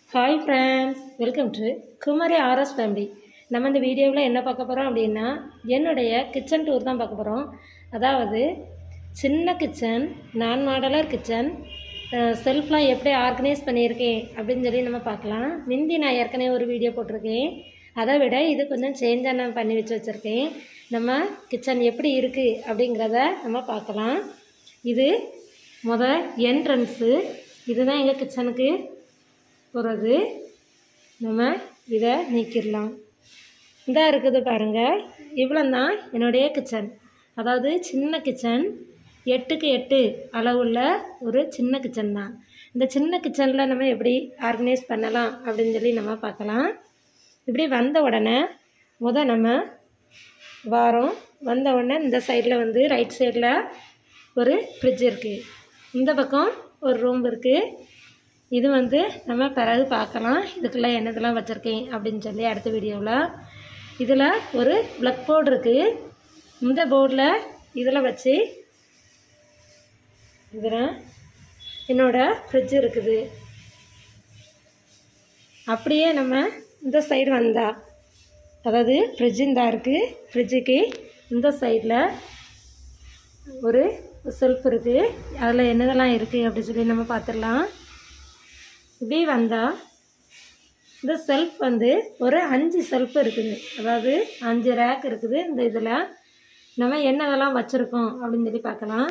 hi friends welcome to Kumari RS family நம்ம இந்த வீடியோவில் என்ன பார்க்க போகிறோம் அப்படின்னா என்னுடைய கிச்சன் டூர் தான் பார்க்க போகிறோம் அதாவது சின்ன கிச்சன் நான் மாடலர் கிச்சன் செல்ஃப்லாம் எப்படி ஆர்கனைஸ் பண்ணியிருக்கேன் அப்படின்னு சொல்லி நம்ம பார்க்கலாம் முந்தி நான் ஏற்கனவே ஒரு வீடியோ போட்டிருக்கேன் அதை விட இது கொஞ்சம் சேஞ்சாக நான் பண்ணி வச்சு வச்சுருக்கேன் நம்ம கிச்சன் எப்படி இருக்குது அப்படிங்கிறத நம்ம பார்க்கலாம் இது முத என்ட்ரன்ஸு இதுதான் எங்கள் கிச்சனுக்கு போகிறது நம்ம இதை நீக்கிடலாம் இந்த இருக்குது பாருங்கள் இவ்வளோ தான் என்னுடைய கிச்சன் அதாவது சின்ன கிச்சன் எட்டுக்கு எட்டு அளவுள்ள ஒரு சின்ன கிச்சன் தான் இந்த சின்ன கிச்சனில் நம்ம எப்படி ஆர்கனைஸ் பண்ணலாம் அப்படின்னு சொல்லி நம்ம பார்க்கலாம் இப்படி வந்த உடனே முத நம்ம வாரம் வந்த உடனே இந்த சைடில் வந்து ரைட் சைடில் ஒரு ஃப்ரிட்ஜ் இருக்குது இந்த பக்கம் ஒரு ரூம் இருக்குது இது வந்து நம்ம பிறகு பார்க்கலாம் இதுக்குள்ளே என்னதெல்லாம் வச்சுருக்கேன் அப்படின்னு சொல்லி அடுத்த வீடியோவில் இதில் ஒரு ப்ளக் போர்டு இருக்குது இந்த போர்டில் இதில் வச்சு இதில் என்னோடய ஃப்ரிட்ஜ் இருக்குது அப்படியே நம்ம இந்த சைடு வந்தா அதாவது ஃப்ரிட்ஜ் இந்த இருக்குது ஃப்ரிட்ஜுக்கு இந்த சைடில் ஒரு செல்ஃப் இருக்குது அதில் என்னதெல்லாம் இருக்குது அப்படி சொல்லி நம்ம பார்த்துடலாம் இப்படி வந்தால் இந்த செல்ஃப் வந்து ஒரு அஞ்சு செல்ஃப் இருக்குது அதாவது அஞ்சு ரேக் இருக்குது இந்த இதில் நம்ம என்னதெல்லாம் வச்சுருக்கோம் அப்படின்னு சொல்லி பார்க்கலாம்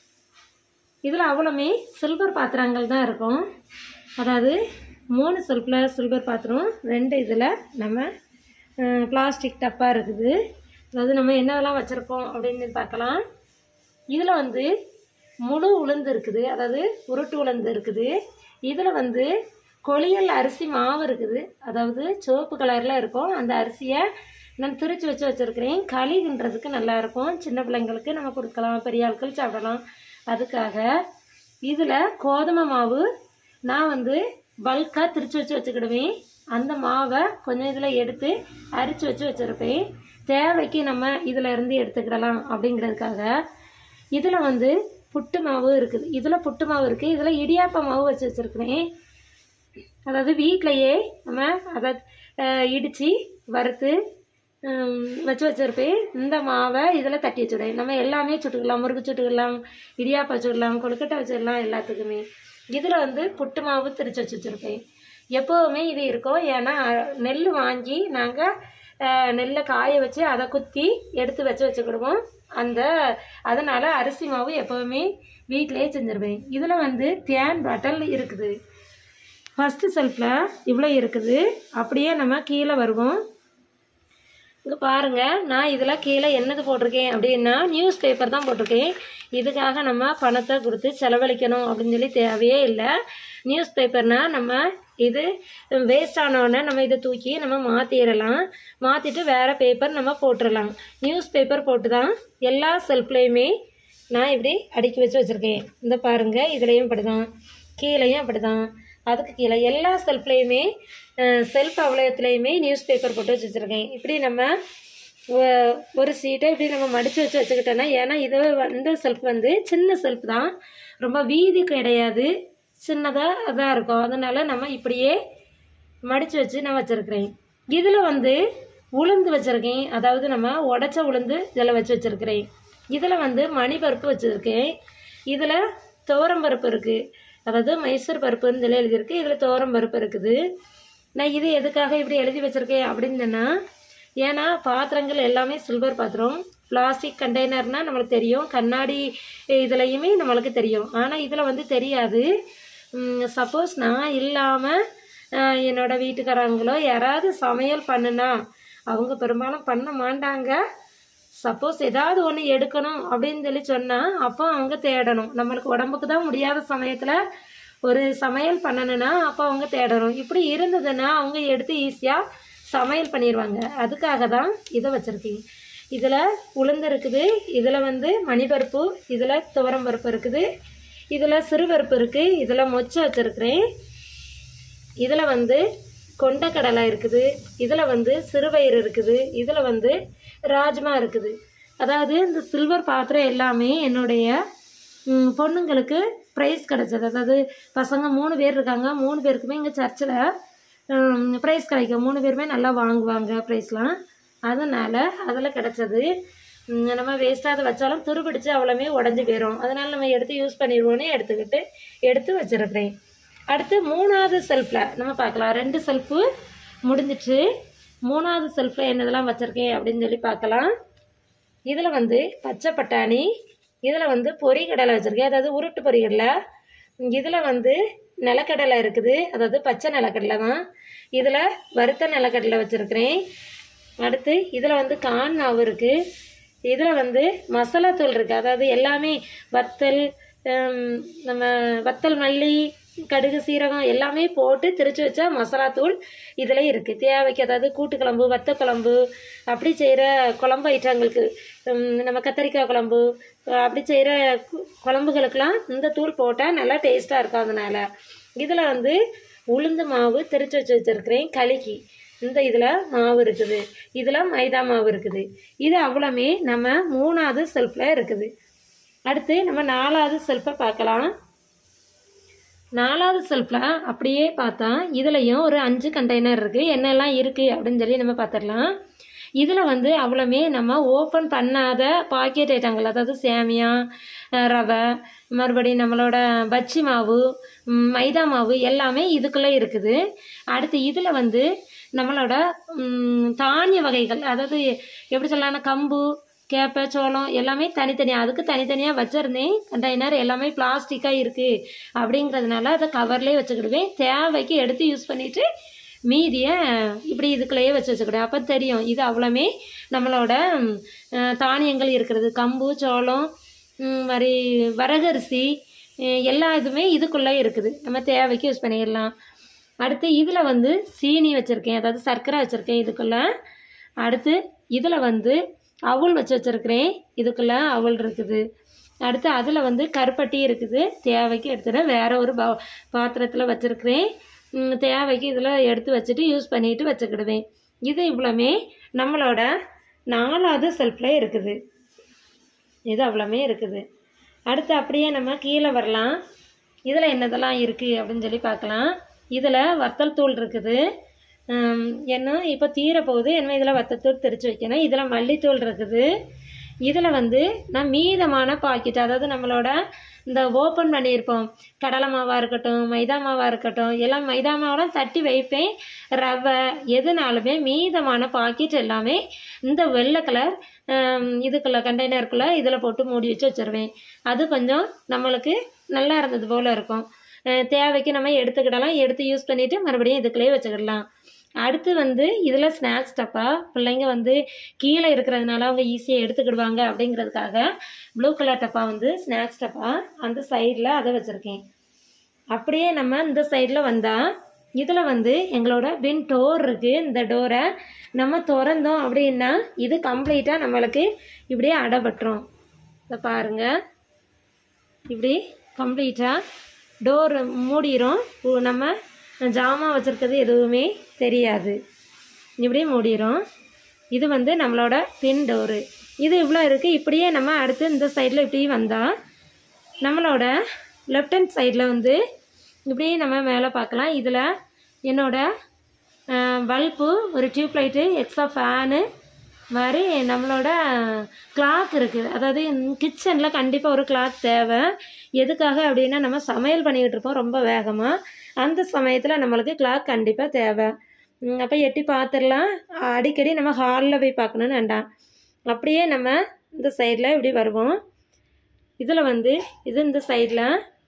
இதில் அவ்வளோமே சில்வர் பாத்திரங்கள் தான் இருக்கும் அதாவது மூணு செல்ஃபில் சில்வர் பாத்திரம் ரெண்டு இதில் நம்ம பிளாஸ்டிக் டப்பாக இருக்குது அதாவது நம்ம என்னதெல்லாம் வச்சுருக்கோம் அப்படின்னு பார்க்கலாம் இதில் வந்து முழு உளுந்து இருக்குது அதாவது உருட்டு உளுந்து இருக்குது இதில் வந்து கொளியல் அரிசி மாவு இருக்குது அதாவது சிவப்பு கலரில் இருக்கும் அந்த அரிசியை நான் திரிச்சு வச்சு வச்சுருக்கிறேன் களின்றதுக்கு நல்லாயிருக்கும் சின்ன பிள்ளைங்களுக்கு நம்ம கொடுக்கலாம் பெரிய ஆட்கள் சாப்பிடலாம் அதுக்காக இதில் கோதுமை மாவு நான் வந்து பல்காக திரிச்சு வச்சு வச்சுக்கிடுவேன் அந்த மாவை கொஞ்சம் இதில் எடுத்து அரிச்சு வச்சு வச்சுருப்பேன் தேவைக்கு நம்ம இதில் இருந்து எடுத்துக்கிடலாம் அப்படிங்கிறதுக்காக இதில் வந்து புட்டு மாவு இருக்குது இதில் புட்டு மாவு இருக்குது இதில் இடியாப்ப மாவு வச்சு வச்சுருக்கிறேன் அதாவது வீட்டிலையே நம்ம அதை இடித்து வறுத்து வச்சு வச்சுருப்பேன் இந்த மாவை இதில் தட்டி வச்சுடுவேன் நம்ம எல்லாமே சுட்டுக்கலாம் முறுக்கு சுட்டுக்கலாம் இடியாப்பம் வச்சுக்கலாம் கொழுக்கட்டை வச்சிடலாம் எல்லாத்துக்குமே இதில் வந்து புட்டு மாவு திரிச்சு வச்சு வச்சுருப்பேன் எப்போவுமே இது இருக்கும் ஏன்னா நெல் வாங்கி நாங்கள் நெல்லை காய வச்சு அதை குத்தி எடுத்து வச்சு வச்சுக்கிடுவோம் அந்த அதனால் அரிசி மாவு எப்போவுமே வீட்டிலேயே செஞ்சுருவேன் இதில் வந்து தேன் பாட்டல் இருக்குது ஃபஸ்ட்டு செல்ஃபில் இவ்வளோ இருக்குது அப்படியே நம்ம கீழே வருவோம் இங்கே பாருங்கள் நான் இதில் கீழே என்னது போட்டிருக்கேன் அப்படின்னா நியூஸ் பேப்பர் தான் போட்டிருக்கேன் இதுக்காக நம்ம பணத்தை கொடுத்து செலவழிக்கணும் அப்படின்னு சொல்லி தேவையே இல்லை நியூஸ் பேப்பர்னால் நம்ம இது வேஸ்ட் ஆனோடனே நம்ம இதை தூக்கி நம்ம மாற்றிடலாம் மாற்றிட்டு வேறு பேப்பர் நம்ம போட்டுடலாம் நியூஸ் பேப்பர் போட்டு தான் எல்லா செல்ஃப்லேயுமே நான் இப்படி அடுக்கி வச்சு வச்சுருக்கேன் இந்த பாருங்கள் இதுலேயும் அப்படி தான் கீழேயும் அப்படி தான் அதுக்கு கீழே எல்லா செல்ஃப்லேயுமே செல்ஃப் அவலயத்துலேயுமே நியூஸ் பேப்பர் போட்டு வச்சு வச்சுருக்கேன் இப்படி நம்ம ஒரு சீட்டை இப்படி நம்ம மடித்து வச்சு வச்சுக்கிட்டோன்னா ஏன்னா இது இந்த செல்ஃப் வந்து சின்ன செல்ஃப் தான் ரொம்ப வீதி கிடையாது சின்னதாக தான் இருக்கும் அதனால் நம்ம இப்படியே மடித்து வச்சு நான் வச்சுருக்கிறேன் இதில் வந்து உளுந்து வச்சுருக்கேன் அதாவது நம்ம உடச்ச உளுந்து இதில் வச்சு வச்சுருக்கிறேன் இதில் வந்து மணி பருப்பு வச்சுருக்கேன் இதில் துவரம் பருப்பு இருக்குது அதாவது மைசூர் பருப்புன்னு சொல்லி எழுதியிருக்கு இதில் துவரம் பருப்பு இருக்குது நான் இது எதுக்காக இப்படி எழுதி வச்சுருக்கேன் அப்படின்னு ஏன்னா பாத்திரங்கள் எல்லாமே சில்வர் பாத்திரம் பிளாஸ்டிக் கண்டெய்னர்னால் நம்மளுக்கு தெரியும் கண்ணாடி இதுலையுமே நம்மளுக்கு தெரியும் ஆனால் இதில் வந்து தெரியாது சப்போஸ் நான் இல்லாமல் என்னோடய வீட்டுக்காரங்களோ யாராவது சமையல் பண்ணுனா அவங்க பெரும்பாலும் பண்ண மாட்டாங்க சப்போஸ் ஏதாவது ஒன்று எடுக்கணும் அப்படின்னு சொல்லி சொன்னால் அப்போ அவங்க தேடணும் நம்மளுக்கு உடம்புக்கு தான் முடியாத சமயத்தில் ஒரு சமையல் பண்ணணுன்னா அப்போ அவங்க தேடணும் இப்படி இருந்ததுன்னா அவங்க எடுத்து ஈஸியாக சமையல் பண்ணிடுவாங்க அதுக்காக தான் இதை வச்சுருக்கீங்க இதில் உளுந்து இருக்குது இதில் வந்து மணிப்பருப்பு இதில் துவரம் பருப்பு இருக்குது இதில் சிறுபருப்பு இருக்குது இதில் மொச்சை வச்சுருக்கிறேன் இதில் வந்து கொண்டக்கடலை இருக்குது இதில் வந்து சிறுபயிறு இருக்குது இதில் வந்து ராஜ்மா இருக்குது அதாவது இந்த சில்வர் பாத்திரம் எல்லாமே என்னுடைய ம், பொண்ணுங்களுக்கு ப்ரைஸ் கிடச்சது அதாவது பசங்க மூணு பேர் இருக்காங்க மூணு பேருக்குமே இங்கே சர்ச்சில் ப்ரைஸ் கிடைக்கும் மூணு பேருமே நல்லா வாங்குவாங்க ப்ரைஸ்லாம் அதனால் அதில் கிடச்சது ம், நம்ம வேஸ்ட்டாக அதை வச்சாலும் துருபிடிச்சு அவ்வளோமே உடஞ்சி போயிடும் அதனால் நம்ம எடுத்து யூஸ் பண்ணிடுவோன்னு எடுத்துக்கிட்டு எடுத்து வச்சிருக்கிறேன் அடுத்து மூணாவது செல்ஃபில் நம்ம பார்க்கலாம் ரெண்டு செல்ஃபு முடிஞ்சிச்சு மூணாவது செல்ஃபில் என்னதெல்லாம் வச்சுருக்கேன் அப்படின்னு சொல்லி பார்க்கலாம் இதில் வந்து பச்சை பட்டாணி இதில் வந்து பொரிகடலை வச்சுருக்கேன் அதாவது உருட்டு பொரிகடலை இதில் வந்து நிலக்கடலை இருக்குது அதாவது பச்சை நிலக்கடலை தான் இதில் வறுத்த நிலக்கடலை வச்சுருக்கிறேன் அடுத்து இதில் வந்து கான் மாவு இருக்குது இதில் வந்து மசாலா தூள் இருக்குது அதாவது எல்லாமே வத்தல் ஹம், நம்ம வத்தல் மல்லி கடுகு சீரகம் எல்லாமே போட்டு திரிச்சு வச்ச மசாலா தூள் இதில் இருக்குது தேவைக்கு அதாவது கூட்டு குழம்பு வத்த குழம்பு அப்படி செய்கிற குழம்பு ஐட்டங்களுக்கு ஹம், நம்ம கத்தரிக்காய் குழம்பு அஹ் அப்படி செய்கிற குழம்புகளுக்கெல்லாம் இந்த தூள் போட்டால் நல்லா டேஸ்ட்டாக இருக்கும் அதனால் இதில் வந்து உளுந்து மாவு திரிச்சு வச்சு வச்சுருக்கிறேன் களிக்கு இந்த இதில் மாவு இருக்குது இதில் மைதா மாவு இருக்குது இது அவ்வளோமே நம்ம மூணாவது செல்ஃபில் இருக்குது அடுத்து நம்ம நாலாவது செல்ஃபை பார்க்கலாம் நாலாவது செல்ஃபில் அப்படியே பார்த்தா இதுலேயும் ஒரு அஞ்சு கண்டெய்னர் இருக்குது என்னெல்லாம் இருக்குது அப்படின்னு சொல்லி நம்ம பார்த்துடலாம் இதில் வந்து அவ்வளோமே நம்ம ஓப்பன் பண்ணாத பாக்கெட் ஐட்டங்கள் அதாவது சேமியா அஹ் ரவை மறுபடியும் நம்மளோட பச்சி மாவு ம், மைதா மாவு எல்லாமே இதுக்குள்ளே இருக்குது அடுத்து இதில் வந்து நம்மளோட ம், தானிய வகைகள் அதாவது எப்படி சொல்லலாம்னா கம்பு கேப்பை சோளம் எல்லாமே தனித்தனியாக அதுக்கு தனித்தனியாக வச்சுருந்தேன் கண்டெய்னர் எல்லாமே பிளாஸ்டிக்காக இருக்குது அப்படிங்கிறதுனால அதை கவர்லேயே வச்சுக்கிடுவேன் தேவைக்கு எடுத்து யூஸ் பண்ணிவிட்டு மீதியை இப்படி இதுக்குள்ளேயே வச்சு வச்சுக்கிடுவேன் அப்போ தெரியும் இது அவ்வளோமே நம்மளோட ம், அஹ், தானியங்கள் இருக்கிறது கம்பு சோளம் ம், மாதிரி வரகரிசி அஹ், எல்லா இதுவுமே இதுக்குள்ளே இருக்குது நம்ம தேவைக்கு யூஸ் பண்ணிடலாம் அடுத்து இதில் வந்து சீனி வச்சுருக்கேன் அதாவது சர்க்கரை வச்சுருக்கேன் இதுக்குள்ளே அடுத்து இதில் வந்து அவுள் வச்சு வச்சுருக்கிறேன் இதுக்குள்ளே அவுள் இருக்குது அடுத்து அதில் வந்து கருப்பட்டி இருக்குது தேவைக்கு எடுத்துகிட்டு வேற ஒரு பா பாத்திரத்தில் வச்சுருக்கிறேன் தேவைக்கு இதில் எடுத்து வச்சுட்டு யூஸ் பண்ணிட்டு வச்சுக்கிடுவேன் இது இவ்வளோமே நம்மளோட நாலாவது செல்ஃபில் இருக்குது இது அவ்வளோமே இருக்குது அடுத்து அப்படியே நம்ம கீழே வரலாம் இதில் என்னதெல்லாம் இருக்குது அப்படின்னு சொல்லி பார்க்கலாம் இதில் வத்தல் தூள் இருக்குது ஹம், என்ன இப்போ தீர போகுது என்ன இதில் வத்தத்தூள் திரிச்சு வைக்கணும் இதில் மல்லித்தூள் இருக்குது இதில் வந்து நான் மீதமான பாக்கெட் அதாவது நம்மளோட இந்த ஓப்பன் பண்ணியிருப்போம் கடலை மாவாக இருக்கட்டும் மைதா மாவாக இருக்கட்டும் எல்லாம் மைதா மாவெல்லாம் தட்டி வைப்பேன் ரவை எதுனாலுமே மீதமான பாக்கெட் எல்லாமே இந்த வெள்ளை கலர் இதுக்குள்ள கண்டெய்னருக்குள்ளே இதில் போட்டு மூடி வச்சு வச்சுருவேன் அது கொஞ்சம் நம்மளுக்கு நல்லா இருந்தது போல் இருக்கும் அஹ் தேவைக்கு நம்ம எடுத்துக்கிடலாம் எடுத்து யூஸ் பண்ணிவிட்டு மறுபடியும் இதுக்குள்ளேயே வச்சுக்கிடலாம் அடுத்து வந்து இதில் ஸ்நாக்ஸ் டப்பா பிள்ளைங்க வந்து கீழே இருக்கிறதுனால அவங்க ஈஸியாக எடுத்துக்கிடுவாங்க அப்படிங்கிறதுக்காக ப்ளூ கலர் டப்பா வந்து ஸ்நாக்ஸ் டப்பா அந்த சைடில் அதை வச்சுருக்கேன் அப்படியே நம்ம இந்த சைடில் வந்தால் இதில் வந்து எங்களோட பின் டோர் இருக்குது இந்த டோரை நம்ம திறந்தோம் அப்படின்னா இது கம்ப்ளீட்டாக நம்மளுக்கு இப்படியே அடைபட்டுரும் இதை பாருங்கள் இப்படி கம்ப்ளீட்டாக டோர் மூடிரும் உ- நம்ம ஜாமான் வச்சுருக்கிறது எதுவுமே தெரியாது இப்படியே மூடிரும் இது வந்து நம்மளோட பின் டோரு இது இவ்வளோ இருக்குது இப்படியே நம்ம அடுத்து இந்த சைடில் இப்படி வந்தால் நம்மளோட லெஃப்ட் ஹேண்ட் சைடில் வந்து இப்படியே நம்ம மேலே பார்க்கலாம் இதில் என்னோட பல்பு ஒரு டியூப் லைட்டு எக்ஸ்ட்ரா ஃபேனு மாதிரி நம்மளோட கிளாக் இருக்குது அதாவது கிச்சனில் கண்டிப்பாக ஒரு கிளாக் தேவை எதுக்காக அப்படின்னா நம்ம சமையல் பண்ணிக்கிட்டு இருப்போம் ரொம்ப வேகமாக அந்த சமயத்தில் நம்மளுக்கு கிளாக் கண்டிப்பாக தேவை அப்போ எட்டி பார்த்துடலாம் அடிக்கடி நம்ம ஹாலில் போய் பார்க்கணுன்னு வேண்டாம் அப்படியே நம்ம இந்த சைடில் இப்படி வருவோம் இதில் வந்து இது இந்த சைடில்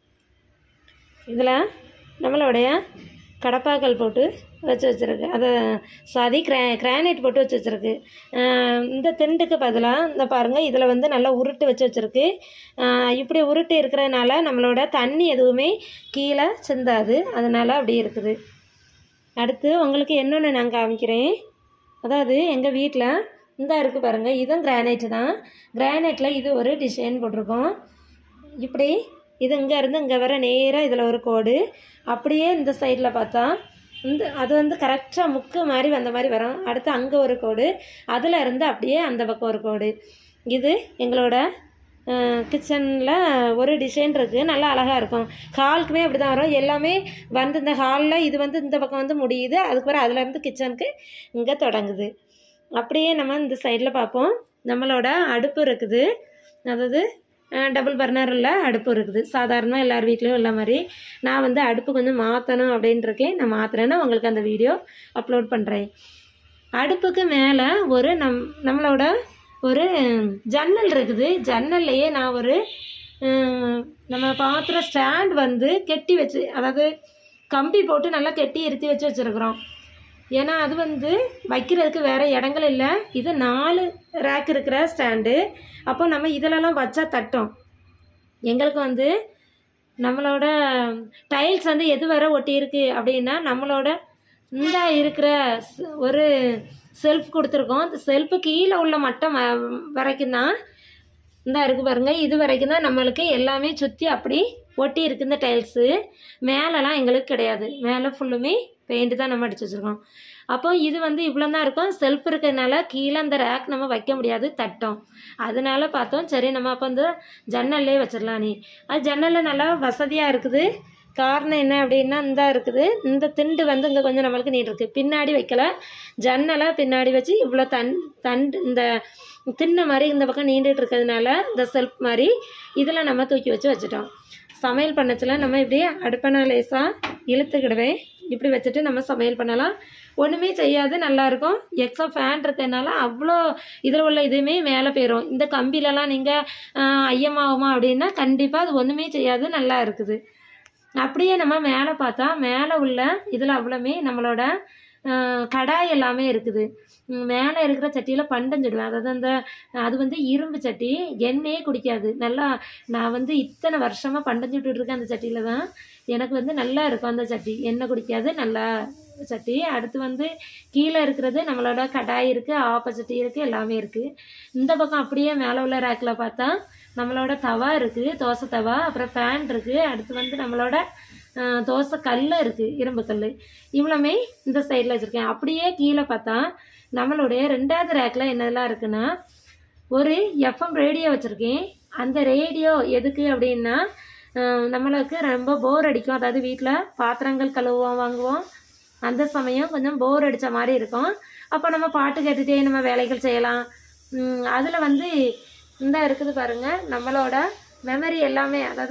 இதில் நம்மளுடைய கடப்பாக்கள் போட்டு வச்சு வச்சுருக்கு அதை சாதி கிரா கிரானைட் போட்டு வச்சு வச்சுருக்கு ஆஹ் இந்த திண்டுக்கு பதிலாக இந்த பாருங்கள் இதில் வந்து நல்லா உருட்டு வச்சு வச்சுருக்கு ஆஹ் இப்படி உருட்டு இருக்கிறதுனால நம்மளோட தண்ணி எதுவுமே கீழே சிந்தாது அதனால் அப்படி இருக்குது அடுத்து உங்களுக்கு என்னென்னு நான் காமிக்கிறேன் அதாவது எங்கள் வீட்டில் இந்த இருக்குது பாருங்கள் இதுவும் கிரானைட்டு தான் கிரானைட்டில் இது ஒரு டிசைன் போட்டிருக்கோம் இப்படி இது இங்கேருந்து இங்கே வர நேராக இதில் ஒரு கோடு அப்படியே இந்த சைடில் பார்த்தா இந்த அது வந்து கரெக்டாக முக்கு மாதிரி வந்த மாதிரி வரும் அடுத்து அங்கே ஒரு கோடு அதில் இருந்து அப்படியே அந்த பக்கம் ஒரு கோடு இது எங்களோட கிச்சனில் ஒரு டிசைன் இருக்குது நல்லா அழகாக இருக்கும் ஹாலுக்குமே அப்படி தான் வரும் எல்லாமே வந்து இந்த ஹாலில் இது வந்து இந்த பக்கம் வந்து முடியுது அதுக்கப்புறம் அதுலேருந்து கிச்சனுக்கு இங்கே தொடங்குது அப்படியே நம்ம இந்த சைடில் பார்ப்போம் நம்மளோட அடுப்பு இருக்குது அதாவது டபுள் பர்னரில் அடுப்பு இருக்குது சாதாரணமாக எல்லார் வீட்லேயும் உள்ள மாதிரி நான் வந்து அடுப்பு கொஞ்சம் மாற்றணும் அப்படின்ட்டுருக்கேன் நான் மாற்றுறேன்னா உங்களுக்கு அந்த வீடியோ அப்லோட் பண்ணுறேன் அடுப்புக்கு மேலே ஒரு நம் நம்மளோட ஒரு ஜன்னல் இருக்குது ஜன்னல்லையே நான் ஒரு ஹம், நம்ம பாத்திர ஸ்டாண்ட் வந்து கெட்டி வச்சு அதாவது கம்பி போட்டு நல்லா கெட்டி இருத்தி வச்சு வச்சுருக்குறோம் ஏன்னா அது வந்து வைக்கிறதுக்கு வேறு இடங்கள் இல்லை இது நாலு ரேக் இருக்கிற ஸ்டாண்டு அப்போ நம்ம இதிலலாம் வச்சா தட்டும் எங்களுக்கு வந்து நம்மளோட டைல்ஸ் வந்து எது வரை ஒட்டியிருக்கு அப்படின்னா நம்மளோட இந்த இருக்கிற ஸ்- ஒரு செல்ஃப் கொடுத்துருக்கோம் அந்த செல்ஃபு கீழே உள்ள மட்டம் வ- வரைக்கும் தான் இந்த இருக்கு பாருங்க இது வரைக்கும் தான் நம்மளுக்கு எல்லாமே சுற்றி அப்படி ஒட்டி இருக்கு இந்த டைல்ஸு மேலெலாம் எங்களுக்கு கிடையாது மேலே ஃபுல்லுமே பெயிண்ட் தான் நம்ம அடிச்சு வச்சுருக்கோம் அப்போ இது வந்து இவ்வளோ தான் இருக்கும் செல்ஃப் இருக்கிறதுனால கீழே அந்த ரேக் நம்ம வைக்க முடியாது தட்டம் அதனால பார்த்தோம் சரி நம்ம அப்போ இந்த ஜன்னல்லே வச்சிடலாம் நீ அது ஜன்னலில் நல்லா வசதியாக இருக்குது காரணம் என்ன அப்படின்னா இந்த இருக்குது இந்த திண்டு வந்து இங்கே கொஞ்சம் நம்மளுக்கு நீட் இருக்குது பின்னாடி வைக்கல ஜன்னலை பின்னாடி வச்சு இவ்வளோ தன் தண்டு இந்த தின்ன மாதிரி இந்த பக்கம் நீண்டுட்டு இருக்கிறதுனால இந்த செல்ஃப் மாதிரி இதில் நம்ம தூக்கி வச்சு வச்சுட்டோம் சமையல் பண்ணச்சில நம்ம இப்படி அடுப்பனை லேசாக இழுத்துக்கிடுவேன் இப்படி வச்சுட்டு நம்ம சமையல் பண்ணலாம் ஒன்றுமே செய்யாது நல்லாயிருக்கும் எக்ஸ்ட்ரா ஃபேன் இருக்கிறதுனால அவ்வளோ இதில் உள்ள இதுவுமே மேலே போயிடும் இந்த கம்பிலலாம் நீங்கள் ஐயமாகுமா அப்படின்னா கண்டிப்பாக அது ஒன்றுமே செய்யாது நல்லா இருக்குது அப்படியே நம்ம மேலே பார்த்தா மேலே உள்ள இதில் அவ்வளோமே நம்மளோட ஆஹ், கடாய் எல்லாமே இருக்குது ம், மேலே இருக்கிற சட்டியில் பண்டம் சுடுவேன் அதாவது அந்த அது வந்து இரும்பு சட்டி எண்ணெயே குடிக்காது நல்லா நான் வந்து இத்தனை வருஷமாக பண்டம் சுட்டுட்டு இருக்கேன் அந்த சட்டியில் தான் எனக்கு வந்து நல்லா இருக்கும் அந்த சட்டி எண்ணெய் குடிக்காது நல்லா சட்டி அடுத்து வந்து கீழே இருக்கிறது நம்மளோட கடாய் இருக்குது ஆப்ப சட்டி இருக்குது எல்லாமே இருக்குது இந்த பக்கம் அப்படியே மேலே உள்ள ரேக்கில் பார்த்தா நம்மளோட தவா இருக்குது தோசை தவா அப்புறம் ஃபேன் இருக்குது அடுத்து வந்து நம்மளோட ஆஹ், தோசை கல் இருக்குது இரும்பு கல் இவ்வளோமே இந்த சைடில் வச்சுருக்கேன் அப்படியே கீழே பார்த்தா நம்மளுடைய ரெண்டாவது ரேக்கில் என்னதெல்லாம் இருக்குன்னா ஒரு எஃப்எம் ரேடியோ வச்சுருக்கேன் அந்த ரேடியோ எதுக்கு அப்படின்னா ஆஹ், நம்மளுக்கு ரொம்ப போர் அடிக்கும் அதாவது வீட்டில் பாத்திரங்கள் கழுவுவோம் வாங்குவோம் அந்த சமயம் கொஞ்சம் போர் அடித்த மாதிரி இருக்கும் அப்போ நம்ம பாட்டு கேட்டுகிட்டே நம்ம வேலைகள் செய்யலாம் அதில் வந்து இந்த இருக்குது பாருங்க நம்மளோட மெமரி எல்லாமே அதாவது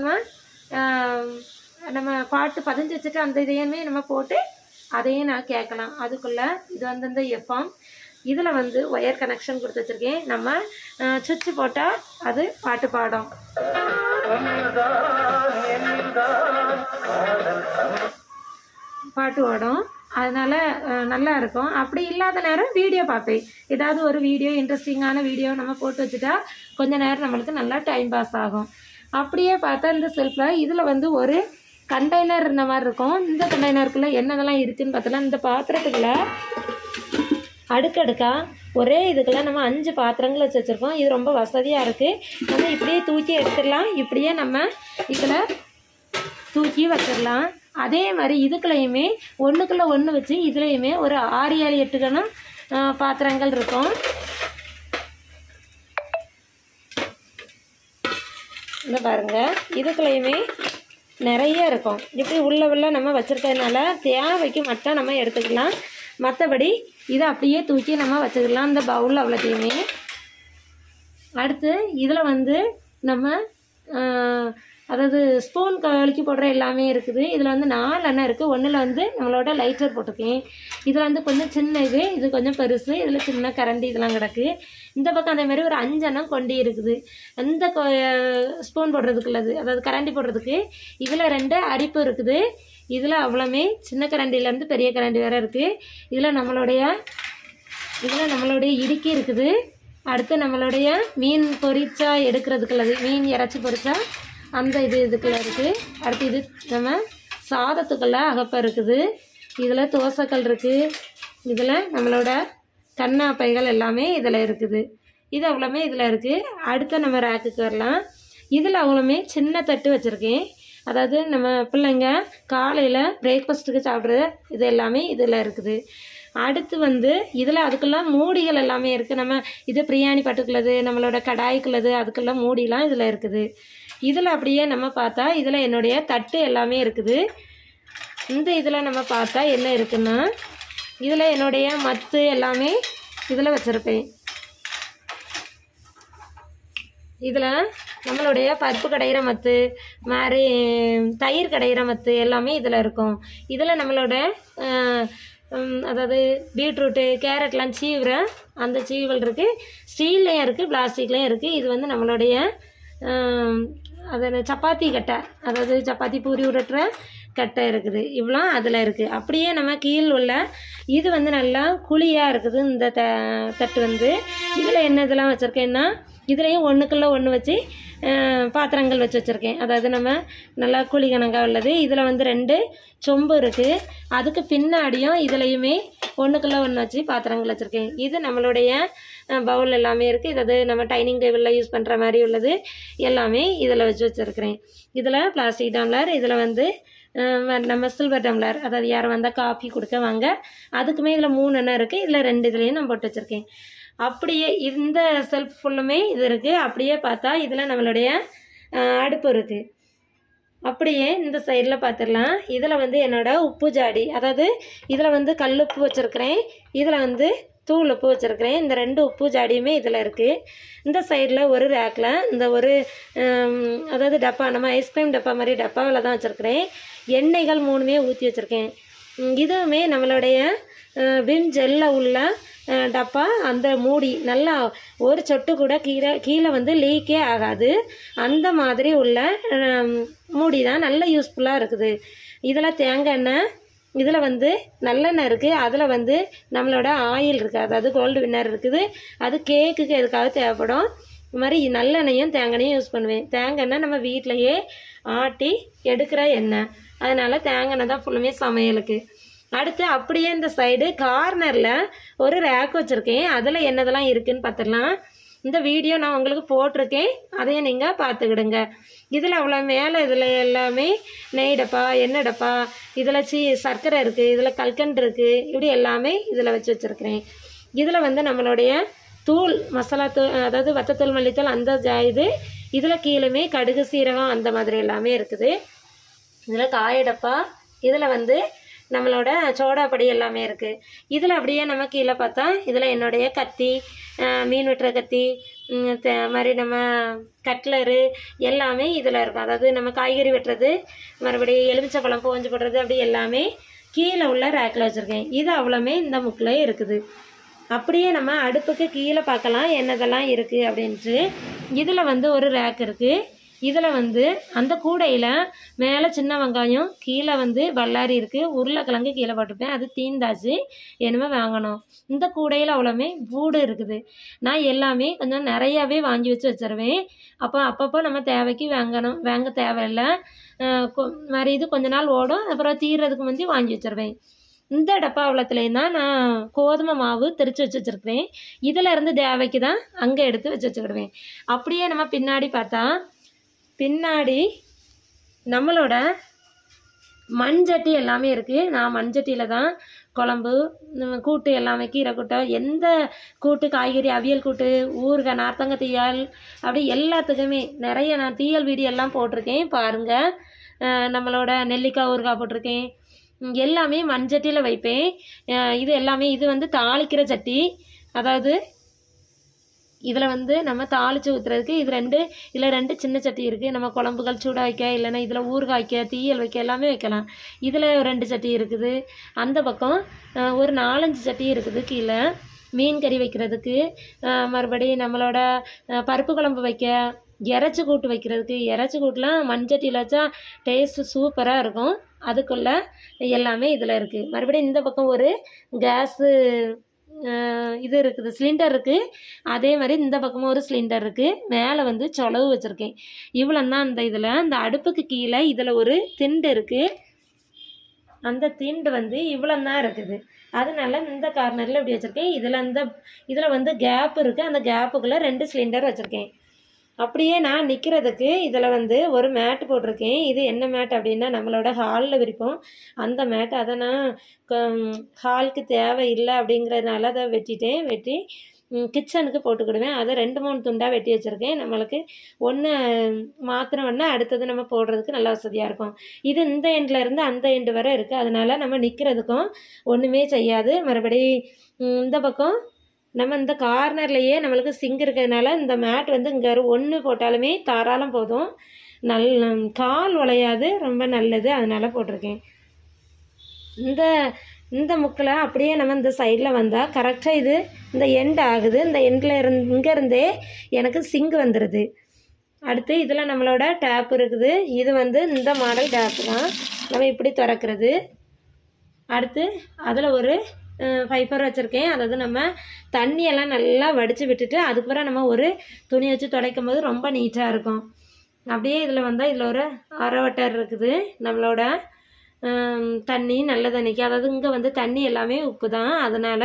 சாதாரணமாக நம்ம பாட்டு பதிஞ்சு வச்சுட்டு அந்த இதையுமே நம்ம போட்டு அதையும் நான் கேட்கலாம் அதுக்குள்ள இது வந்து இந்த எஃப்எம் இதில் வந்து ஒயர் கனெக்ஷன் கொடுத்து வச்சுருக்கேன் நம்ம சுவிட்ச் போட்டால் அது பாட்டு பாடும் பாட்டு ஓடும் அதனால அஹ், நல்லா இருக்கும் அப்படி இல்லாத நேரம் வீடியோ பார்ப்பேன் ஏதாவது ஒரு வீடியோ இன்ட்ரெஸ்டிங்கான வீடியோ நம்ம போட்டு வச்சுட்டா கொஞ்ச நேரம் நம்மளுக்கு நல்லா டைம் பாஸ் ஆகும் அப்படியே பார்த்தா இந்த செல்ஃபில் இதில் வந்து ஒரு கண்டெய்னர் இருந்த மாதிரி இருக்கும் இந்த கண்டெய்னருக்குள்ளே என்னதெல்லாம் இருக்குன்னு பார்த்தோன்னா இந்த பாத்திரத்துக்குள்ள அடுக்கடுக்கா ஒரே இதுக்குள்ள நம்ம அஞ்சு பாத்திரங்கள் வச்சு வச்சுருக்கோம் இது ரொம்ப வசதியாக இருக்குது நம்ம இப்படியே தூக்கி எடுத்துடலாம் இப்படியே நம்ம இதில் தூக்கி வச்சிடலாம் அதே மாதிரி இதுக்குள்ளேயுமே ஒன்றுக்குள்ளே ஒன்று வச்சு இதுலேயுமே ஒரு ஆறு ஏழு எட்டு கணம் ஆ, பாத்திரங்கள் இருக்கும் இந்த பாருங்க இதுக்குள்ளேயுமே நிறைய இருக்கும் இப்படி உள்ள உள்ள நம்ம வச்சுருக்கிறதுனால தேவைக்கு மட்டும் நம்ம எடுத்துக்கலாம் மற்றபடி இதை அப்படியே தூக்கி நம்ம வச்சுக்கலாம் இந்த பவுல் அவ்வளோத்தையுமே அடுத்து இதில் வந்து நம்ம ஆஹ், அதாவது ஸ்பூன் கழுக்கி போடுற எல்லாமே இருக்குது இதில் வந்து நாலு எண்ணெய் இருக்குது ஒன்றில் வந்து நம்மளோட லைட்டர் போட்டிருக்கேன் இதில் வந்து கொஞ்சம் சின்ன இது இது கொஞ்சம் பெருசு இதில் சின்ன கரண்டி இதெல்லாம் கிடக்கு இந்த பக்கம் அதே மாதிரி ஒரு அஞ்சு எண்ணம் கொண்டி இருக்குது அந்த ஸ்பூன் போடுறதுக்கு உள்ளது அதாவது கரண்டி போடுறதுக்கு இதில் ரெண்டு அரிப்பு இருக்குது இதில் அவ்வளோமே சின்ன கரண்டிலேருந்து பெரிய கரண்டி வேறு இருக்குது இதில் நம்மளுடைய இதில் நம்மளுடைய இடுக்கி இருக்குது அடுத்து நம்மளுடைய மீன் பொரிச்சா எடுக்கிறதுக்குள்ளது மீன் இறச்சி பொரிச்சா அந்த இது இதுக்குள்ள இருக்குது அடுத்து இது நம்ம சாதத்துக்குள்ள அகப்பை இருக்குது இதில் தோசைக்கல் இருக்குது இதில் நம்மளோட கண்ணாப்பைகள் எல்லாமே இதில் இருக்குது இது அவ்வளோமே இதில் இருக்குது அடுத்து நம்ம ரேக்குக்கு வரலாம் இதில் அவ்வளோமே சின்ன தட்டு வச்சுருக்கேன் அதாவது நம்ம பிள்ளைங்க காலையில் பிரேக்ஃபாஸ்ட்டுக்கு சாப்பிட்றது இது எல்லாமே இதில் இருக்குது அடுத்து வந்து இதில் அதுக்கெல்லாம் மூடிகள் எல்லாமே இருக்குது நம்ம இது பிரியாணி பட்டுக்குள்ளது நம்மளோட கடாய்க்குள்ளது அதுக்கெல்லாம் மூடிலாம் இதில் இருக்குது இதில் அப்படியே நம்ம பார்த்தா இதில் என்னுடைய தட்டு எல்லாமே இருக்குது இந்த இதில் நம்ம பார்த்தா என்ன இருக்குன்னா இதில் என்னுடைய மத்து எல்லாமே இதில் வச்சுருப்பேன் இதில் நம்மளுடைய பருப்பு கடையிற மத்து மாதிரி தயிர் கடையிற மத்து எல்லாமே இதில் இருக்கும் இதில் நம்மளோட அஹ், உம், அதாவது பீட்ரூட்டு கேரட்லாம் சீவுற அந்த சீவல் இருக்குது ஸ்டீல்லையும் இருக்குது பிளாஸ்டிக்லேயும் இருக்குது இது வந்து நம்மளுடைய ஆம், அது என்ன, சப்பாத்தி கட்டை அதாவது சப்பாத்தி பூரி உருட்டுற கட்டை இருக்குது இவ்வளோ அதில் இருக்குது அப்படியே நம்ம கீழ் உள்ள இது வந்து நல்லா குழியாக இருக்குது இந்த த தட்டு வந்து இதில் என்ன இதெல்லாம் வச்சுருக்கேன்னா இதுலேயும் ஒன்றுக்குள்ளே ஒன்று வச்சு அஹ், பாத்திரங்கள் வச்சு வச்சுருக்கேன் அதாவது நம்ம நல்லா குழி கணக்காக உள்ளது இதில் வந்து ரெண்டு சொம்பு இருக்குது அதுக்கு பின்னாடியும் இதுலேயுமே ஒன்றுக்குள்ளே ஒன்று வச்சு பாத்திரங்கள் வச்சுருக்கேன் இது நம்மளுடைய பவுல் எல்லாமே இருக்குது இது அது நம்ம டைனிங் டேபிளில் யூஸ் பண்ணுற மாதிரி உள்ளது எல்லாமே இதில் வச்சு வச்சுருக்கிறேன் இதில் பிளாஸ்டிக் டம்ளர் இதில் வந்து அஹ், நம்ம சில்வர் டம்ளர் அதாவது யார் வந்தால் காஃபி கொடுக்க வாங்க அதுக்குமே இதில் மூணு எண்ணம் இருக்குது இதில் ரெண்டு இதுலேயும் நான் போட்டு வச்சுருக்கேன் அப்படியே இந்த செல்ஃப் ஃபுல்லுமே இது இருக்குது அப்படியே பார்த்தா இதில் நம்மளுடைய அஹ், அடுப்பு இருக்குது அப்படியே இந்த சைடில் பார்த்துடலாம் இதில் வந்து என்னோட உப்பு ஜாடி அதாவது இதில் வந்து கல் உப்பு வச்சுருக்கிறேன் இதில் வந்து தூள் உப்பு வச்சுருக்கிறேன் இந்த ரெண்டு உப்பு ஜாடியுமே இதில் இருக்குது இந்த சைடில் ஒரு ரேக்கில் இந்த ஒரு ஹம், அதாவது டப்பா நம்ம ஐஸ்கிரீம் டப்பா மாதிரி டப்பாவில் தான் வச்சுருக்கிறேன் எண்ணெய்கள் மூணுமே ஊற்றி வச்சுருக்கேன் ம், இதுவுமே நம்மளுடைய அஹ், விம் ஜெல்ல உள்ள அஹ், டப்பா அந்த மூடி நல்லா ஒரு சொட்டு கூட கீழே கீழே வந்து லீக்கே ஆகாது அந்த மாதிரி உள்ள ஹம், மூடி தான் நல்ல யூஸ்ஃபுல்லாக இருக்குது இதில் தேங்காய் எண்ணெய் இதில் வந்து நல்லெண்ணெய் இருக்குது அதில் வந்து நம்மளோட ஆயில் இருக்குது அதாவது கோல்டு வின்னர் இருக்குது அது கேக்குக்கு எதுக்காக தேவைப்படும் இது மாதிரி நல்லெண்ணெயும் தேங்காயும் யூஸ் பண்ணுவேன் தேங்காய் எண்ணெய் நம்ம வீட்டிலையே ஆட்டி எடுக்கிற எண்ணெய் அதனால் தேங்காய் எண்ணெய் தான் ஃபுல்லுமே சமையலுக்கு அடுத்து அப்படியே இந்த சைடு கார்னரில் ஒரு ரேக் வச்சுருக்கேன் அதில் என்னதெல்லாம் இருக்குன்னு பார்த்துடலாம் இந்த வீடியோ நான் உங்களுக்கு போட்டிருக்கேன் அதையும் நீங்கள் பார்த்துக்கிடுங்க இதில் அவ்வளோ மேலே இதில் எல்லாமே நெய் டப்பா எண்ணெய் டப்பா இதில் சி சர்க்கரை இருக்குது இதில் கல்கண்டு இருக்குது இப்படி எல்லாமே இதில் வச்சு வச்சுருக்கிறேன் இதில் வந்து நம்மளுடைய தூள் மசாலா தூள் அதாவது வத்தத்தூள் மல்லித்தூள் அந்த ஜா- இது இதில் கீழுமே கடுகு சீரகம் அந்த மாதிரி எல்லாமே இருக்குது இதில் காயடப்பா இதில் வந்து நம்மளோட சோடாப்படி எல்லாமே இருக்குது இதில் அப்படியே நம்ம கீழே பார்த்தா இதில் என்னுடைய கத்தி அஹ், மீன் வெட்டுற கத்தி ம், த- மாதிரி நம்ம கட்லரு எல்லாமே இதில் இருக்கும் அதாவது நம்ம காய்கறி வெட்டுறது மறுபடியும் எலுமிச்சப்பழம் போஞ்சு போடுறது அப்படி எல்லாமே கீழே உள்ள ரேக்கில் வச்சுருக்கேன் இது அவ்வளோமே இந்த முக்கில் இருக்குது அப்படியே நம்ம அடுப்புக்கு கீழே பார்க்கலாம் என்னதெல்லாம் இருக்குது அப்படின்ட்டு இதில் வந்து ஒரு ரேக் இருக்குது இதில் வந்து அந்த கூடையில் மேலே சின்ன வெங்காயம் கீழே வந்து பல்லாரி இருக்குது உருளைக்கிழங்கு கீழே போட்டிருப்பேன் அது தீந்தாச்சு என்னமே வாங்கணும் இந்த கூடையில் அவ்வளோமே பூடு இருக்குது நான் எல்லாமே கொஞ்சம் நிறையாவே வாங்கி வச்சு வச்சிருவேன் அப்போ அப்பப்போ நம்ம தேவைக்கு வாங்கணும் வாங்க தேவையில்லை அஹ் கொ- மாதிரி இது கொஞ்ச நாள் ஓடும் அப்புறம் தீர்றதுக்கு முந்தி வாங்கி வச்சிருவேன் இந்த டப்பாவளத்துலேயும் தான் நான் கோதுமை மாவு திரிச்சு வச்சு வச்சுருக்கிறேன் இதில் இருந்து தேவைக்கு தான் அங்கே எடுத்து வச்சு வச்சுக்கிடுவேன் அப்படியே நம்ம பின்னாடி பார்த்தா பின்னாடி நம்மளோட மண்சட்டி எல்லாமே இருக்குது நான் மண்சட்டியில் தான் குழம்பு உம், கூட்டு எல்லாமே கீரை கூட்டை எந்த கூட்டு காய்கறி அவியல் கூட்டு ஊறுகாய் நார்த்தங்க தீயல் அப்படி எல்லாத்துக்குமே நிறைய நான் தீயல் வீடியோ எல்லாம் போட்டிருக்கேன் பாருங்கள் அஹ், நம்மளோட நெல்லிக்காய் ஊறுகாய் போட்டிருக்கேன் உம், எல்லாமே மண்சட்டியில் வைப்பேன் அஹ், இது எல்லாமே இது வந்து தாளிக்கிற சட்டி அதாவது இதில் வந்து நம்ம தாளித்து ஊற்றுறதுக்கு இது ரெண்டு இதில் ரெண்டு சின்ன சட்டி இருக்குது நம்ம குழம்புகள் சூட வைக்க இல்லைன்னா இதில் ஊறுகாய் வைக்க தீயல் வைக்க எல்லாமே வைக்கலாம் இதில் ரெண்டு சட்டி இருக்குது அந்த பக்கம் அஹ், ஒரு நாலஞ்சு சட்டி இருக்குது கீழே மீன் கறி வைக்கிறதுக்கு அஹ், மறுபடியும் நம்மளோட அஹ், பருப்பு குழம்பு வைக்க இறைச்சி கூட்டு வைக்கிறதுக்கு இறைச்சி கூட்டுலாம் மண்சட்டியில் வச்சா டேஸ்ட்டு சூப்பராக இருக்கும் அதுக்குள்ளே எல்லாமே இதில் இருக்குது மறுபடியும் இந்த பக்கம் ஒரு கேஸு இது இருக்குது சிலிண்டர் இருக்குது அதே மாதிரி இந்த பக்கமும் ஒரு சிலிண்டர் இருக்குது மேலே வந்து சொலவு வச்சுருக்கேன் இவ்வளோ தான் அந்த இதில் அந்த அடுப்புக்கு கீழே இதில் ஒரு திண்டு இருக்குது அந்த திண்டு வந்து இவ்வளோ தான் இருக்குது அதனால இந்த கார்னரில் இப்படி வச்சுருக்கேன் இதில் அந்த இதில் வந்து கேப் இருக்குது அந்த கேப்புக்குள்ளே ரெண்டு சிலிண்டர் வச்சுருக்கேன் அப்படியே நான் நிற்கிறதுக்கு இதில் வந்து ஒரு மேட் போட்டிருக்கேன் இது என்ன மேட் அப்படின்னா நம்மளோட ஹாலில் விரிப்போம் அந்த மேட் அதை நான் ஹாலுக்கு தேவை இல்லை அப்படிங்கிறதுனால அதை வெட்டிட்டேன் வெட்டி கிச்சனுக்கு போட்டுக்கிடுவேன் அதை ரெண்டு மூணு துண்டாக வெட்டி வச்சுருக்கேன் நம்மளுக்கு ஒன்று மாத்திரம் அடுத்தது நம்ம போடுறதுக்கு நல்லா வசதியாக இருக்கும் இது இந்த எண்டில் இருந்து அந்த எண்டு வரை இருக்குது அதனால நம்ம நிற்கிறதுக்கும் ஒன்றுமே செய்யாது மறுபடி ம், இந்த பக்கம் நம்ம இந்த கார்னர்லேயே நம்மளுக்கு சிங்க் இருக்கிறதுனால இந்த மேட் வந்து இங்கே ஒன்று போட்டாலுமே தாராளம் போதும் நல் கால் உழையாது ரொம்ப நல்லது அதனால போட்டிருக்கேன் இந்த இந்த முக்கில் அப்படியே நம்ம இந்த சைடில் வந்தால் கரெக்டாக இது இந்த எண்ட் ஆகுது இந்த எண்டில் இருந்து இங்கேருந்தே எனக்கு சிங்க் வந்துடுது அடுத்து இதில் நம்மளோட டேப் இருக்குது இது வந்து இந்த மாடல் டேப்பு தான் நம்ம இப்படி திறக்கிறது அடுத்து அதில் ஒரு ஃபைபர் வச்சுருக்கேன் அதாவது நம்ம தண்ணியெல்லாம் நல்லா வடித்து விட்டுட்டு அதுக்கப்புறம் நம்ம ஒரு துணி வச்சு துடைக்கும் போது ரொம்ப நீட்டாக இருக்கும் அப்படியே இதில் வந்தால் இதில் ஒரு அரை வட்டர் இருக்குது நம்மளோட ஹம், தண்ணி நல்ல தண்ணிக்கு அதாவது இங்கே வந்து தண்ணி எல்லாமே உப்பு தான் அதனால்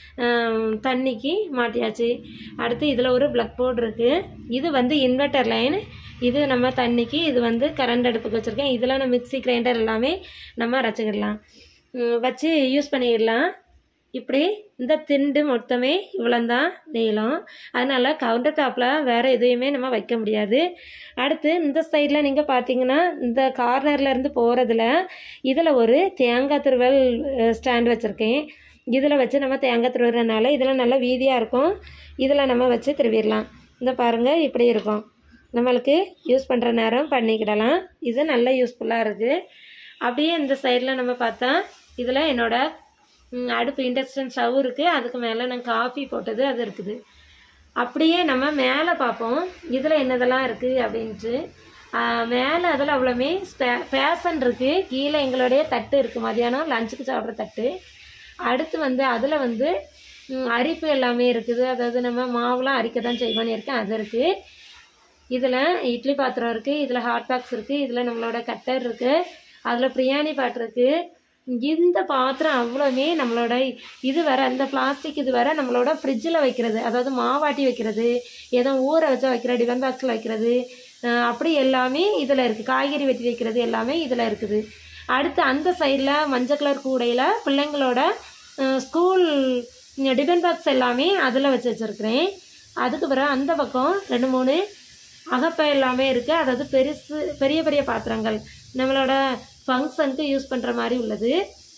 தண்ணிக்கு மாட்டியாச்சு அடுத்து இதில் ஒரு பிளக் போர்டு இருக்குது இது வந்து இன்வெர்ட்டர் லைன் இது நம்ம தண்ணிக்கு இது வந்து கரண்ட் அடுப்புக்கு வச்சுருக்கேன் இதில் நம்ம மிக்ஸி கிரைண்டர் எல்லாமே நம்ம அரைச்சிக்கிடலாம் ம், வச்சு யூஸ் பண்ணிடலாம் இப்படி இந்த திண்டு மொத்தமே இவ்வளோந்தான் நீளம் அதனால் கவுண்டர் டாப்பில் வேறு எதையுமே நம்ம வைக்க முடியாது அடுத்து இந்த சைடில் நீங்கள் பார்த்தீங்கன்னா இந்த கார்னர்ல இருந்து போகிறதுல இதில் ஒரு தேங்காய் திருவல் ஸ்டாண்ட் வச்சுருக்கேன் இதில் வச்சு நம்ம தேங்காய் திருவுறதுனால இதில் நல்லா வீதியாக இருக்கும் இதில் நம்ம வச்சு திருவிடலாம் இந்த பாருங்கள் இப்படி இருக்கும் நம்மளுக்கு யூஸ் பண்ணுற நேரம் பண்ணிக்கிடலாம் இது நல்ல யூஸ்ஃபுல்லாக இருக்குது அப்படியே இந்த சைடில் நம்ம பார்த்தா இதில் என்னோட ம், அடுப்பு இண்டக்ஷன் ஸ்டவ் இருக்குது அதுக்கு மேலே நான் காஃபி போட்டது அது இருக்குது அப்படியே நம்ம மேலே பார்ப்போம் இதில் என்னதெல்லாம் இருக்குது அப்படின்ட்டு மேலே அதில் அவ்வளோமே பேசன் இருக்குது கீழே எங்களுடைய தட்டு இருக்குது மதியானம் லஞ்சுக்கு சாப்பிட்ற தட்டு அடுத்து வந்து அதில் வந்து ம், அரிப்பு எல்லாமே இருக்குது அதாவது நம்ம மாவுலாம் அரிக்க தான் செய்வோன்னு இருக்கேன் அது இருக்குது இதில் இட்லி பாத்திரம் இருக்குது இதில் ஹாட் பாக்ஸ் இருக்குது இதில் நம்மளோட கட்டர் இருக்குது அதில் பிரியாணி பாட் இருக்குது இந்த பாத்திரம் அவ்வளோமே நம்மளோட இது வர இந்த பிளாஸ்டிக் இது வர நம்மளோட ஃப்ரிட்ஜில் வைக்கிறது அதாவது மாவாட்டி வைக்கிறது ஏதோ ஊற வச்சா வைக்கிற டிஃபன் பாக்ஸில் வைக்கிறது அஹ் அப்படி எல்லாமே இதில் இருக்குது காய்கறி வெட்டி வைக்கிறது எல்லாமே இதில் இருக்குது அடுத்து அந்த சைடில் மஞ்சள் கலர் கூடையில் பிள்ளைங்களோட ஸ்கூல் டிஃபன் பாக்ஸ் எல்லாமே அதில் வச்சு வச்சுருக்கிறேன் அதுக்கு பிறகு அந்த பக்கம் ரெண்டு மூணு அகப்பை எல்லாமே இருக்குது அதாவது பெருசு பெரிய பெரிய பாத்திரங்கள் நம்மளோட ஃபங்க்ஷனுக்கு யூஸ் பண்ணுற மாதிரி உள்ளது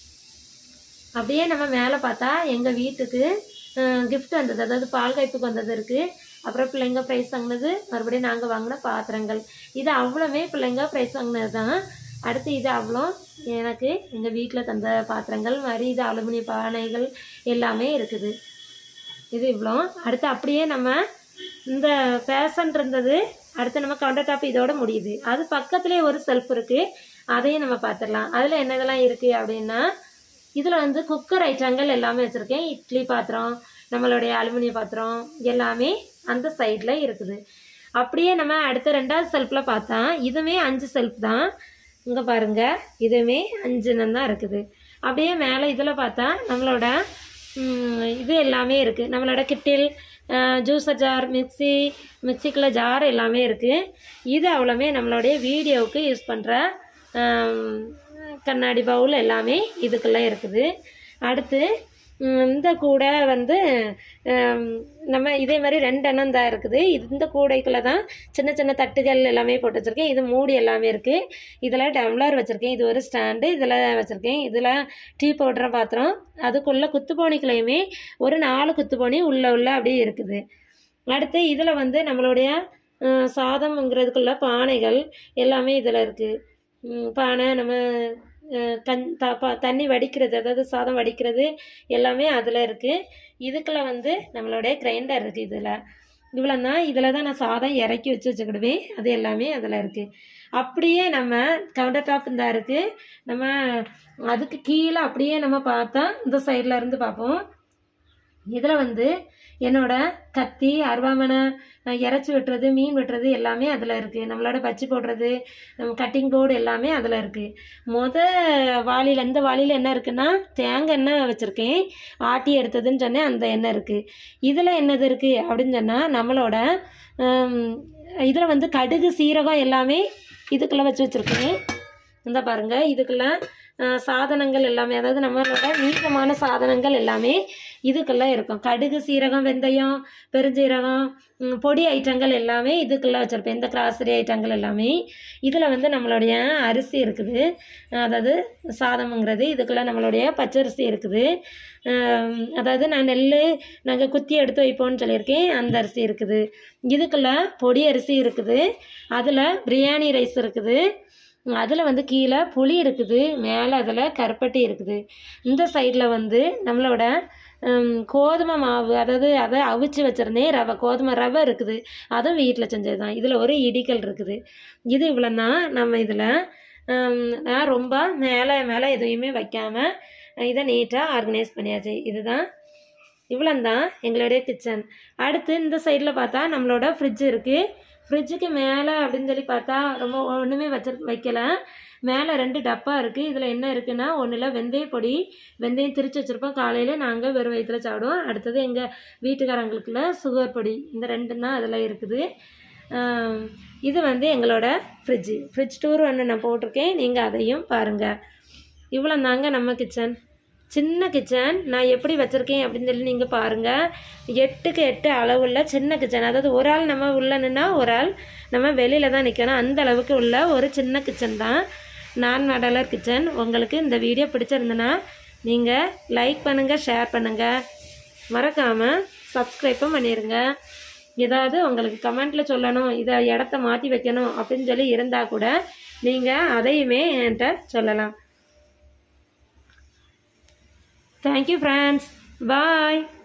அப்படியே நம்ம மேலே பார்த்தா எங்கள் வீட்டுக்கு கிஃப்ட் வந்தது அதாவது பால் காய்ப்புக்கு வந்தது இருக்குது அப்புறம் பிள்ளைங்க ப்ரைஸ் வாங்கினது மறுபடியும் நாங்கள் வாங்கின பாத்திரங்கள் இது அவ்வளோமே பிள்ளைங்க ப்ரைஸ் வாங்கினது தான் அடுத்து இது அவ்வளோ எனக்கு எங்கள் வீட்டில் தந்த பாத்திரங்கள் மாதிரி இது அலுமினிய பானைகள் எல்லாமே இருக்குது இது இவ்வளோ அடுத்து அப்படியே நம்ம இந்த ஃபேஷன் இருந்தது அடுத்து நம்ம கவுண்டர் டாப் இதோட முடியுது அது பக்கத்துலேயே ஒரு செல்ஃப் இருக்குது அதையும் நம்ம பார்த்துடலாம் அதில் என்னதெல்லாம் இருக்குது அப்படின்னா இதில் வந்து குக்கர் ஐட்டங்கள் எல்லாமே வச்சுருக்கேன் இட்லி பாத்திரம் நம்மளுடைய அலுமினிய பாத்திரம் எல்லாமே அந்த சைடில் இருக்குது அப்படியே நம்ம அடுத்த ரெண்டாவது செல்ஃபில் பார்த்தா இதுவுமே அஞ்சு செல்ஃப் தான் இங்கே பாருங்க இதுவுமே அஞ்சுன்னு தான் இருக்குது அப்படியே மேலே இதில் பார்த்தா நம்மளோட ம், இது எல்லாமே இருக்குது நம்மளோட கிட்டில் ஜூஸர் ஜார் மிக்ஸி மிக்சிக்குள்ள ஜார் எல்லாமே இருக்குது இது அவ்வளோமே நம்மளுடைய வீடியோவுக்கு யூஸ் பண்ணுற கண்ணாடி பவுல் எல்லாமே இதுக்குள்ளே இருக்குது அடுத்து ம், இந்த கூடை வந்து ஆம், நம்ம இதே மாதிரி ரெண்டு எண்ணம் தான் இருக்குது இந்த கூடைக்குள்ளே தான் சின்ன சின்ன தட்டுகள் எல்லாமே போட்டு வச்சுருக்கேன் இது மூடி எல்லாமே இருக்குது இதில் டம்ளர் வச்சுருக்கேன் இது ஒரு ஸ்டாண்டு இதில் வச்சுருக்கேன் இதில் டீ போடுற பாத்திரம் அதுக்குள்ளே குத்துப்பானிக்குள்ளேயுமே ஒரு நாலு குத்துப்பானி உள்ள உள்ள அப்படியே இருக்குது அடுத்து இதில் வந்து நம்மளுடைய அஹ், சாதம்ங்கிறதுக்குள்ள பானைகள் எல்லாமே இதில் இருக்குது பானை நம்ம அஹ், கண் த ப- தண்ணி வடிக்கிறது அதாவது சாதம் வடிக்கிறது எல்லாமே அதில் இருக்குது இதுக்குள்ள வந்து நம்மளுடைய கிரைண்டர் இருக்குது இதில் இவ்வளோ தான் இதில் தான் நான் சாதம் இறக்கி வச்சு வச்சுக்கிடுவேன் அது எல்லாமே அதில் இருக்குது அப்படியே நம்ம கவுண்டர் டாப் இந்த இருக்குது நம்ம அதுக்கு கீழே அப்படியே நம்ம பார்த்தா இந்த சைடில் இருந்து பார்ப்போம் இதில் வந்து என்னோட கத்தி அருவாமனை அஹ், இறைச்சி வெட்டுறது மீன் வெட்டுறது எல்லாமே அதில் இருக்குது நம்மளோட பச்சி போடுறது கட்டிங் போர்டு எல்லாமே அதில் இருக்குது மொத வாளியில் இந்த வாளியில் என்ன இருக்குன்னா தேங்காய் எண்ணெய் வச்சுருக்கேன் ஆட்டி எடுத்ததுன்னு சொன்னேன் அந்த எண்ணெய் இருக்குது இதில் என்னது இருக்குது அப்படின்னு சொன்னால் நம்மளோட இதில் வந்து கடுகு சீரகம் எல்லாமே இதுக்குள்ளே வச்சு வச்சுருக்கேன் இந்த பாருங்க இதுக்குள்ள அஹ், சாதனங்கள் எல்லாமே அதாவது நம்மளோட மீதமான சாதனங்கள் எல்லாமே இதுக்குள்ள இருக்கும் கடுகு சீரகம் வெந்தயம் பெருஞ்சீரகம் ம், பொடி ஐட்டங்கள் எல்லாமே இதுக்குள்ள வச்சுருப்பேன் இந்த கிராசரி ஐட்டங்கள் எல்லாமே இதில் வந்து நம்மளுடைய அரிசி இருக்குது அதாவது சாதம்ங்கிறது இதுக்குள்ள நம்மளுடைய பச்சரிசி இருக்குது அஹ், அதாவது நான் நெல் நாங்கள் குத்தி எடுத்து வைப்போம்னு சொல்லியிருக்கேன் அந்த அரிசி இருக்குது இதுக்குள்ள பொடி அரிசி இருக்குது அதில் பிரியாணி ரைஸ் இருக்குது அதில் வந்து கீழே புளி இருக்குது மேலே அதில் கருப்பட்டி இருக்குது இந்த சைடில் வந்து நம்மளோட ஹம், கோதுமை மாவு அதாவது அதை அவிச்சு வச்சுருந்தேன் ரவை கோதுமை ரவை இருக்குது அதுவும் வீட்டில் செஞ்சது தான் இதில் ஒரு இடிக்கல் இருக்குது இது இவ்வளோ தான் நம்ம இதில் நான் ரொம்ப மேலே மேலே எதையுமே வைக்காமல் இதை நீட்டாக ஆர்கனைஸ் பண்ணியாச்சு இதுதான் இவ்வளோ தான் எங்களுடைய கிச்சன் அடுத்து இந்த சைடில் பார்த்தா நம்மளோட ஃப்ரிட்ஜ் இருக்குது ஃப்ரிட்ஜுக்கு மேலே அப்படின்னு சொல்லி பார்த்தா ரொம்ப ஒன்றுமே வச்சு வைக்கல மேலே ரெண்டு டப்பா இருக்குது இதில் என்ன இருக்குன்னா ஒன்றில் வெந்தய பொடி வெந்தயம் திரிச்சு வச்சுருப்போம் காலையில் நாங்கள் வெறும் வயிற்றில் சாப்பிடுவோம் அடுத்தது எங்கள் வீட்டுக்காரங்களுக்குள்ள சுகர் பொடி இந்த ரெண்டு தான் அதில் இருக்குது ஆம், இது வந்து எங்களோட ஃப்ரிட்ஜு ஃப்ரிட்ஜ் டூர் ஒன்று நான் போட்டிருக்கேன் நீங்கள் அதையும் பாருங்கள் இவ்வளோ தாங்க நம்ம கிச்சன் சின்ன கிச்சன் நான் எப்படி வச்சுருக்கேன் அப்படின்னு சொல்லி நீங்கள் பாருங்கள் எட்டுக்கு எட்டு அளவுள்ள சின்ன கிச்சன் அதாவது ஒரு ஆள் நம்ம உள்ள நின்னா ஒரு ஆள் நம்ம வெளியில் தான் நிற்கணும் அந்த அளவுக்கு உள்ள ஒரு சின்ன கிச்சன் தான் நான் மடலர் கிச்சன் உங்களுக்கு இந்த வீடியோ பிடிச்சிருந்துன்னா நீங்கள் லைக் பண்ணுங்கள் ஷேர் பண்ணுங்கள் மறக்காமல் சப்ஸ்கிரைப்பும் பண்ணிடுங்க ஏதாவது உங்களுக்கு கமெண்ட்டில் சொல்லணும் இதை இடத்த மாற்றி வைக்கணும் அப்படின்னு சொல்லி இருந்தால் கூட நீங்கள் அதையுமே என்கிட்ட சொல்லலாம் தேங்க்யூ ஃப்ரெண்ட்ஸ் பாய்